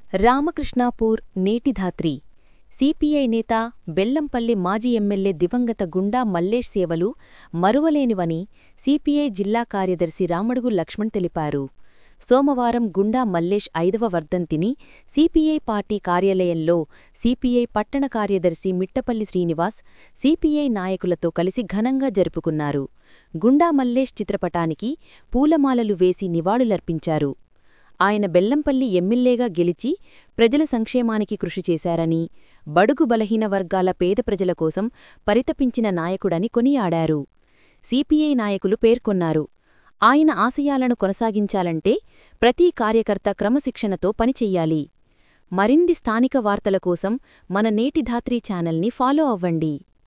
Ramakrishnapur Neti Dhatri CPI నేత బెల్లంపల్లి మాజీ MLA దివంగత గుండా మల్లేష్ సేవలు మరువలేనివని సిపిఐ జిల్లా కార్యదర్శి రామడుగు లక్ష్మణ్ తెలిపారు సోమవారం గుండా మల్లేష్ ఐదవ వర్ధంతిని సిపిఐ పార్టీ కార్యాలయంలో సిపిఐ పట్టణ కార్యదర్శి మిట్టపల్లి శ్రీనివాస్ సిపిఐ నాయకులతో కలిసి ఘనంగా జరుపుకున్నారు గుండా మల్లేష్ చిత్రపటానికి పూలమాలలు వేసి నివాళులర్పించారు ఆయన బెల్లంపల్లి ఎమ్మెల్యేగా గెలిచి ప్రజల సంక్షేమానికి కృషి చేశారని బడుగు బలహీన వర్గాల పేద ప్రజల కోసం పరితపించిన నాయకుడని కొనియాడారు సిపిఐ నాయకులు పేర్కొన్నారు ఆయన ఆశయాలను కొనసాగించాలంటే ప్రతి కార్యకర్త క్రమశిక్షణతో పనిచెయ్యాలి మరిన్ని స్థానిక వార్తల కోసం మన నేటి ధాత్రీ ఛానల్ని ఫాలో అవ్వండి